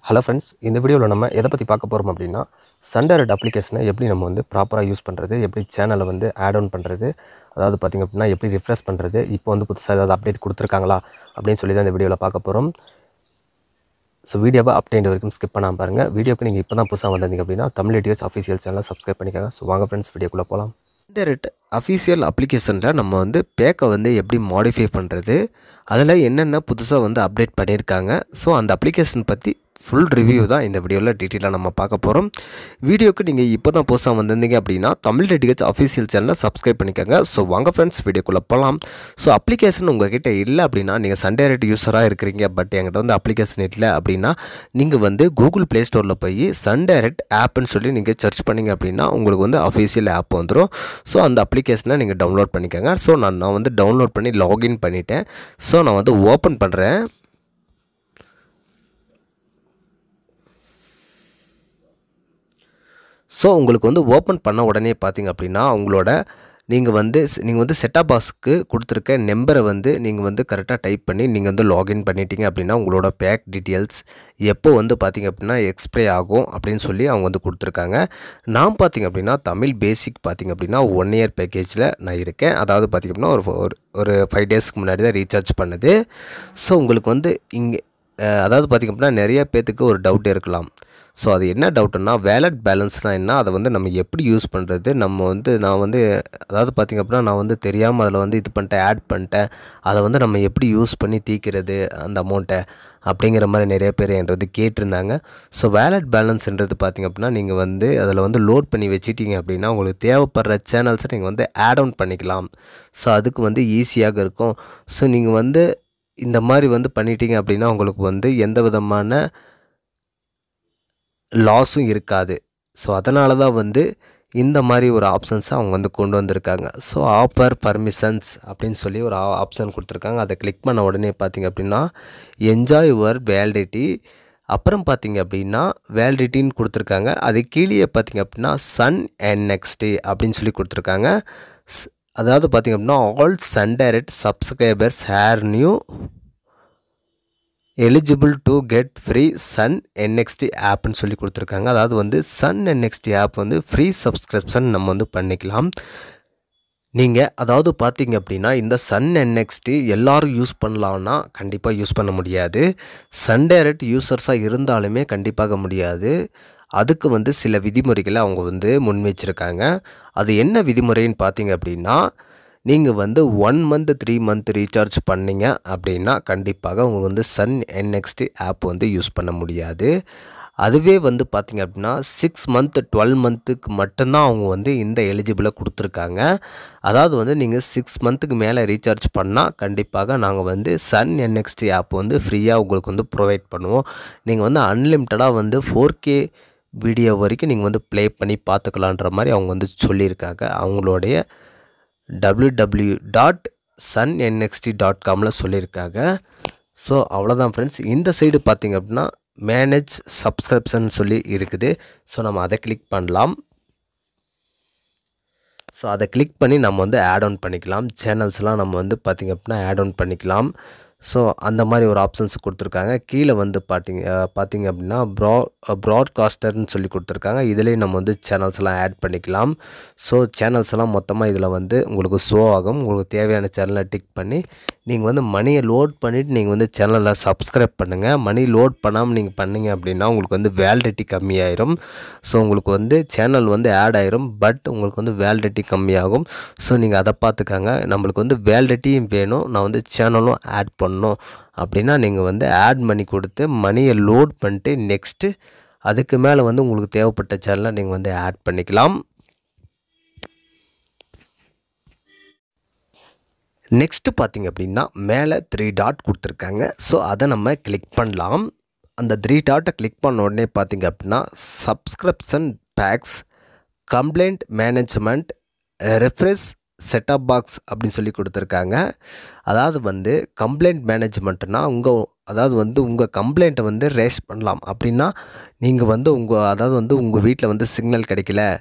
hello friends இந்த வீடியோவில் நம்ம எதை பற்றி பார்க்க போகிறோம் அப்படின்னா சண்டரட் அப்ளிகேஷனை எப்படி நம்ம வந்து ப்ராப்பராக யூஸ் பண்ணுறது எப்படி சேனலை வந்து ஆட் ஆன் பண்ணுறது அதாவது பார்த்திங்க அப்படின்னா எப்படி ரிஃப்ரெஷ் பண்ணுறது இப்போ வந்து புதுசாக ஏதாவது அப்டேட் கொடுத்துருக்காங்களா அப்படின்னு சொல்லி தான் இந்த வீடியோவில் பார்க்க போகிறோம் ஸோ வீடியோவை அப்டேட் வரைக்கும் ஸ்கிப் பண்ணாமல் பாருங்கள் வீடியோக்கு நீங்கள் இப்போ தான் புதுசாக வந்திருந்தீங்க அப்படின்னா தமிழ் இடியஸ் அஃபீஷியல் சேனலை சப்ஸ்கிரைப் பண்ணிக்கோங்க ஸோ வாங்க ஃப்ரெண்ட்ஸ் வீடியோக்குள்ளே போகலாம் இன்டர்நெட் அஃபீஷியல் அப்ளிகேஷனில் நம்ம வந்து பேக்கை வந்து எப்படி மாடிஃபை பண்ணுறது அதில் என்னென்ன புதுசாக வந்து அப்டேட் பண்ணியிருக்காங்க ஸோ அந்த அப்ளிகேஷன் பற்றி ஃபுல் ரிவ்யூ தான் இந்த வீடியோவில் டீட்டெயிலாக நம்ம பார்க்க போகிறோம் வீடியோக்கு நீங்கள் இப்போ தான் புதுசாக வந்திருந்தீங்க அப்படின்னா தமிழ் டெடிகேட்ஸ் அஃபீஷியல் சேனலை சப்ஸ்கிரைப் பண்ணிக்கோங்க ஸோ வாங்க ஃப்ரெண்ட்ஸ் வீடியோக்குள்ளே போகலாம் ஸோ அப்ளிகேஷன் உங்ககிட்ட இல்லை அப்படின்னா நீங்கள் சண்டே ரேட் யூஸராக இருக்கிறீங்க பட் என்கிட்ட வந்து அப்ளிகேஷன் இல்லை அப்படின்னா நீங்கள் வந்து கூகுள் ப்ளே ஸ்டோரில் போய் சன் டைரக்ட் ஆப்னு சொல்லி நீங்கள் சர்ச் பண்ணிங்க அப்படின்னா உங்களுக்கு வந்து அஃபீஷியல் ஆப் வந்துடும் ஸோ அந்த அப்ளிகேஷனை நீங்கள் டவுன்லோட் பண்ணிக்கோங்க ஸோ நான் நான் வந்து டவுன்லோட் பண்ணி லாகின் பண்ணிட்டேன் ஸோ நான் வந்து ஓப்பன் பண்ணுறேன் ஸோ உங்களுக்கு வந்து ஓப்பன் பண்ண உடனே பார்த்தீங்க அப்படின்னா உங்களோட நீங்கள் வந்து நீங்கள் வந்து செட்டாப் பாக்ஸ்க்கு கொடுத்துருக்க நம்பரை வந்து நீங்கள் வந்து கரெக்டாக டைப் பண்ணி நீங்கள் வந்து லாகின் பண்ணிட்டீங்க அப்படின்னா உங்களோட பேக் டீட்டெயில்ஸ் எப்போ வந்து பார்த்தீங்க அப்படின்னா எக்ஸ்பிரே ஆகும் அப்படின்னு சொல்லி அவங்க வந்து கொடுத்துருக்காங்க நான் பார்த்தீங்க அப்படின்னா தமிழ் பேசிக் பார்த்தீங்க அப்படின்னா ஒன் இயர் பேக்கேஜில் நான் இருக்கேன் அதாவது பார்த்திங்க அப்படின்னா ஒரு ஒரு ஒரு ஃபைவ் டேஸ்க்கு முன்னாடி தான் ரீசார்ஜ் பண்ணுது ஸோ உங்களுக்கு வந்து இங்கே அதாவது பார்த்திங்க அப்படின்னா நிறைய பேர்த்துக்கு ஒரு டவுட் இருக்கலாம் ஸோ அது என்ன டவுட்டுன்னா வேலட் பேலன்ஸ்னால் என்ன அதை வந்து நம்ம எப்படி யூஸ் பண்ணுறது நம்ம வந்து நான் வந்து அதாவது பார்த்திங்க அப்படின்னா நான் வந்து தெரியாமல் அதில் வந்து இது பண்ணிட்டேன் ஆட் பண்ணிட்டேன் அதை வந்து நம்ம எப்படி யூஸ் பண்ணி தீக்கிறது அந்த அமௌண்ட்டை அப்படிங்கிற மாதிரி நிறைய பேர் என்றது கேட்டிருந்தாங்க ஸோ வேலட் பேலன்ஸ்ன்றது பார்த்திங்க அப்படின்னா நீங்கள் வந்து அதில் வந்து லோட் பண்ணி வச்சிட்டிங்க அப்படின்னா உங்களுக்கு தேவைப்படுற சேனல்ஸை நீங்கள் வந்து ஆட் ஆன் பண்ணிக்கலாம் ஸோ அதுக்கு வந்து ஈஸியாக இருக்கும் ஸோ நீங்கள் வந்து இந்த மாதிரி வந்து பண்ணிட்டீங்க அப்படின்னா உங்களுக்கு வந்து எந்த விதமான லாஸும் இருக்காது ஸோ அதனால தான் வந்து இந்த மாதிரி ஒரு ஆப்ஷன்ஸை அவங்க வந்து கொண்டு வந்திருக்காங்க ஸோ ஆஃபர் பர்மிஷன்ஸ் அப்படின்னு சொல்லி ஒரு ஆப்ஷன் கொடுத்துருக்காங்க அதை கிளிக் பண்ண உடனே பார்த்திங்க அப்படின்னா என்ஜாய் யுவர் வேலிடிட்டி அப்புறம் பார்த்திங்க அப்படின்னா வேலிடிட்டின்னு கொடுத்துருக்காங்க அது கீழே பார்த்திங்க அப்படின்னா சன் அண்ட் நெக்ஸ்ட் டே அப்படின்னு சொல்லி கொடுத்துருக்காங்க அதாவது பார்த்திங்க அப்படின்னா all Sun Direct subscribers are new eligible to get free Sun NXT ஆப்னு சொல்லி கொடுத்துருக்காங்க அதாவது வந்து சன் என்எக்ஸ்டி ஆப் வந்து ஃப்ரீ சப்ஸ்கிரிப்ஷன் நம்ம வந்து பண்ணிக்கலாம் நீங்கள் அதாவது பார்த்தீங்க அப்படின்னா இந்த சன் என்எக்ஸ்டி எல்லோரும் யூஸ் பண்ணலான்னா கண்டிப்பாக யூஸ் பண்ண முடியாது சன் டைரக்ட் யூசர்ஸாக இருந்தாலுமே கண்டிப்பாக முடியாது அதுக்கு வந்து சில விதிமுறைகளை அவங்க வந்து முன் வச்சுருக்காங்க அது என்ன விதிமுறைன்னு பார்த்தீங்க அப்படின்னா நீங்கள் வந்து one month three month recharge பண்ணிங்க அப்படின்னா கண்டிப்பாக உங்களுக்கு வந்து சன் என்எக்ஸ்டி ஆப் வந்து யூஸ் பண்ண முடியாது அதுவே வந்து பார்த்திங்க அப்படின்னா சிக்ஸ் மந்த் டுவெல் மந்த்துக்கு மட்டும்தான் அவங்க வந்து இந்த எலிஜிபிளை கொடுத்துருக்காங்க அதாவது வந்து நீங்கள் சிக்ஸ் மந்த்துக்கு மேலே ரீசார்ஜ் பண்ணால் கண்டிப்பாக நாங்கள் வந்து சன் என்எக்ஸ்டி ஆப் வந்து ஃப்ரீயாக உங்களுக்கு வந்து ப்ரொவைட் பண்ணுவோம் நீங்கள் வந்து அன்லிமிட்டடாக வந்து ஃபோர் கே வீடியோ வரைக்கும் நீங்கள் வந்து ப்ளே பண்ணி பார்த்துக்கலான்ற மாதிரி அவங்க வந்து சொல்லியிருக்காங்க அவங்களுடைய W W dot Sun NXT dot காமில் சொல்லியிருக்காங்க ஸோ அவ்வளோதான் ஃப்ரெண்ட்ஸ் இந்த சைடு பார்த்திங்க அப்படின்னா மேனேஜ் சப்ஸ்கிரிப்ஷன் சொல்லி இருக்குது ஸோ நம்ம அதை கிளிக் பண்ணலாம் ஸோ அதை கிளிக் பண்ணி நம்ம வந்து ஆட் ஆன் பண்ணிக்கலாம் சேனல்ஸ்லாம் நம்ம வந்து பார்த்திங்க அப்படின்னா ஆட் ஆன் பண்ணிக்கலாம் ஸோ அந்த மாதிரி ஒரு ஆப்ஷன்ஸ் கொடுத்துருக்காங்க கீழே வந்து பார்த்திங்க பார்த்திங்க அப்படின்னா ப்ரா ப்ராட்காஸ்டர்னு சொல்லி கொடுத்துருக்காங்க இதிலே நம்ம வந்து சேனல்ஸ்லாம் ஆட் பண்ணிக்கலாம் ஸோ சேனல்ஸ் எல்லாம் மொத்தமாக இதில் வந்து உங்களுக்கு ஷோ ஆகும் உங்களுக்கு தேவையான சேனலை டிக் பண்ணி நீங்கள் வந்து மணியை லோட் பண்ணிவிட்டு நீங்கள் வந்து சேனலில் சப்ஸ்கிரைப் பண்ணுங்கள் மணி லோட் பண்ணாமல் நீங்கள் பண்ணிங்க அப்படின்னா உங்களுக்கு வந்து வேலிடிட்டி கம்மியாயிரும் ஸோ உங்களுக்கு வந்து சேனல் வந்து ஆட் ஆயிரும் பட் உங்களுக்கு வந்து வேலிடிட்டி கம்மியாகும் ஸோ நீங்கள் அதை பார்த்துக்காங்க நம்மளுக்கு வந்து வேலிடிட்டியும் வேணும் நான் வந்து சேனலும் ஆட் பண்ணணும் அப்படின்னா நீங்கள் வந்து ஆட் பண்ணி கொடுத்து மணியை லோட் பண்ணிட்டு நெக்ஸ்ட்டு அதுக்கு மேலே வந்து உங்களுக்கு தேவைப்பட்ட சேனலை நீங்கள் வந்து ஆட் பண்ணிக்கலாம் நெக்ஸ்ட்டு பார்த்திங்க அப்படின்னா மேலே த்ரீ டாட் கொடுத்துருக்காங்க ஸோ அதை நம்ம கிளிக் பண்ணலாம் அந்த த்ரீ டாட்டை கிளிக் பண்ண உடனே பார்த்திங்க அப்படின்னா subscription packs complaint management refresh setup box அப்படின்னு சொல்லி கொடுத்துருக்காங்க அதாவது வந்து கம்ப்ளைண்ட் மேனேஜ்மெண்ட்னா உங்கள் அதாவது வந்து உங்கள் கம்ப்ளைண்ட்டை வந்து ரேஸ் பண்ணலாம் அப்படின்னா நீங்கள் வந்து உங்கள் அதாவது வந்து உங்கள் வீட்டில் வந்து சிக்னல் கிடைக்கல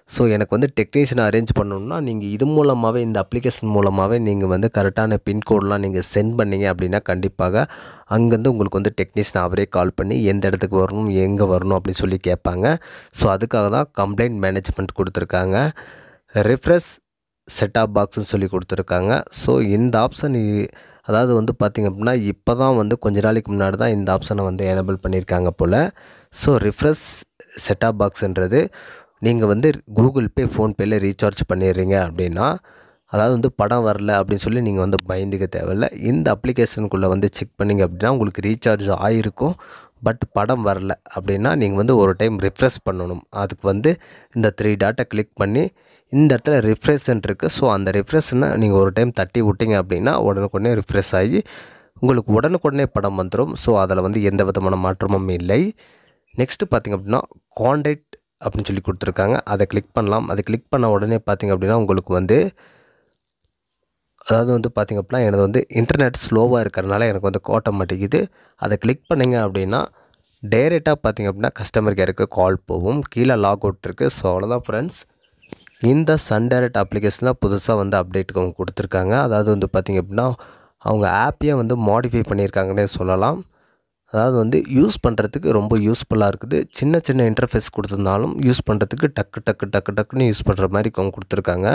ஸோ எனக்கு வந்து டெக்னீஷியன் அரேஞ்ச் பண்ணணும்னா நீங்கள் இது மூலமாகவே இந்த அப்ளிகேஷன் மூலமாகவே நீங்கள் வந்து கரெக்டான பின்கோடெலாம் நீங்கள் சென்ட் பண்ணீங்க அப்படின்னா கண்டிப்பாக அங்கேருந்து உங்களுக்கு வந்து டெக்னீஷியன் அவரே கால் பண்ணி எந்த இடத்துக்கு வரணும் எங்கே வரணும் அப்படின்னு சொல்லி கேட்பாங்க ஸோ அதுக்காக தான் கம்ப்ளைண்ட் மேனேஜ்மெண்ட் கொடுத்துருக்காங்க ரிஃப்ரெஷ் செட்டாப் பாக்ஸ்னு சொல்லி கொடுத்துருக்காங்க ஸோ இந்த ஆப்ஷன் அதாவது வந்து பார்த்திங்க அப்படின்னா இப்போ தான் வந்து கொஞ்ச நாளைக்கு முன்னாடி தான் இந்த ஆப்ஷனை வந்து எனபிள் பண்ணியிருக்காங்க போல் ஸோ ரிஃப்ரெஷ் செட்டாப் பாக்ஸ்ன்றது நீங்கள் வந்து கூகுள் பே ஃபோன்பேயில் ரீசார்ஜ் பண்ணிடுறீங்க அப்படின்னா அதாவது வந்து படம் வரல அப்படின்னு சொல்லி நீங்கள் வந்து பயந்துக்க தேவையில்ல இந்த அப்ளிகேஷனுக்குள்ளே வந்து செக் பண்ணிங்க அப்படின்னா உங்களுக்கு ரீசார்ஜ் ஆகிருக்கும் பட் படம் வரல அப்படின்னா நீங்கள் வந்து ஒரு டைம் ரிஃப்ரெஷ் பண்ணணும் அதுக்கு வந்து இந்த த்ரீ டாட்டை கிளிக் பண்ணி இந்த இடத்துல ரிஃப்ரெஷ்ன்னு இருக்குது ஸோ அந்த ரிஃப்ரெஷ்னை நீங்கள் ஒரு டைம் தட்டி விட்டிங்க அப்படின்னா உடனுக்குடனே ரிஃப்ரெஷ் ஆகி உங்களுக்கு உடனுக்குடனே படம் வந்துடும் ஸோ அதில் வந்து எந்த விதமான மாற்றமும் இல்லை நெக்ஸ்ட்டு பார்த்திங்க அப்படின்னா கான்டாக்ட் அப்படின்னு சொல்லி கொடுத்துருக்காங்க அதை கிளிக் பண்ணலாம் அதை கிளிக் பண்ண உடனே பார்த்திங்க அப்படின்னா உங்களுக்கு வந்து அதாவது வந்து பார்த்திங்க அப்படின்னா எனது வந்து இன்டர்நெட் ஸ்லோவாக இருக்கிறனால எனக்கு வந்து கோட்ட மாட்டேங்குது அதை கிளிக் பண்ணிங்க அப்படின்னா டைரெக்டாக பார்த்திங்க அப்படின்னா கஸ்டமர் கேருக்கு கால் போகும் கீழே லாக் அவுட் இருக்குது ஸோ அவ்வளோதான் ஃப்ரெண்ட்ஸ் இந்த சன் டைரக்ட் அப்ளிகேஷனில் புதுசாக வந்து அப்டேட் அவங்க கொடுத்துருக்காங்க அதாவது வந்து பார்த்திங்க அப்படின்னா அவங்க ஆப்பையே வந்து மாடிஃபை பண்ணியிருக்காங்கன்னே சொல்லலாம் அதாவது வந்து யூஸ் பண்ணுறதுக்கு ரொம்ப யூஸ்ஃபுல்லாக இருக்குது சின்ன சின்ன இன்டர்ஃபேஸ் கொடுத்துருந்தாலும் யூஸ் பண்ணுறதுக்கு டக்கு டக்கு டக்கு டக்குன்னு யூஸ் பண்ணுற மாதிரி அவங்க கொடுத்துருக்காங்க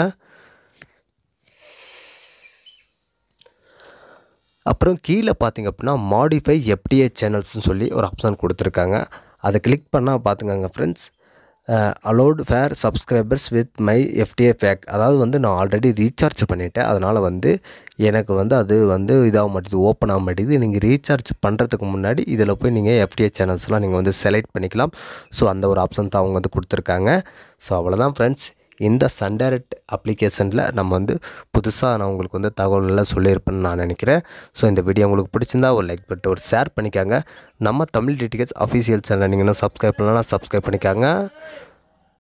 அப்புறம் கீழே பார்த்திங்க அப்படின்னா மாடிஃபை எப்டிஏ சேனல்ஸ்னு சொல்லி ஒரு ஆப்ஷன் கொடுத்துருக்காங்க அதை கிளிக் பண்ணால் பார்த்துக்கோங்க friends allot fair subscribers with my FTA pack அதாவது வந்து நான் ஆல்ரெடி ரீசார்ஜ் பண்ணிட்டேன் அதனால் வந்து எனக்கு வந்து அது வந்து இதாக மாட்டேது ஓப்பன் ஆக மாட்டேங்குது நீங்கள் ரீசார்ஜ் பண்ணுறதுக்கு முன்னாடி இதில் போய் நீங்கள் எஃப்டிஏ சேனல்ஸ்லாம் நீங்கள் வந்து செலக்ட் பண்ணிக்கலாம் ஸோ அந்த ஒரு ஆப்ஷன் தான் அவங்க வந்து கொடுத்துருக்காங்க ஸோ அவ்வளோதான் ஃப்ரெண்ட்ஸ் இந்த சன் டைரக்ட் அப்ளிகேஷனில் நம்ம வந்து புதுசாக நான் உங்களுக்கு வந்து தகவல்களை சொல்லியிருப்பேன்னு நான் நினைக்கிறேன் ஸோ இந்த வீடியோ உங்களுக்கு பிடிச்சிருந்தா ஒரு லைக் பண்ணிட்டு ஒரு ஷேர் பண்ணிக்காங்க நம்ம தமிழ் டிடிகேட்ஸ் அஃபீஷியல் சேனல் நீங்கள் இன்னும் சப்ஸ்கிரைப் பண்ணலாம் சப்ஸ்கிரைப் பண்ணிக்காங்க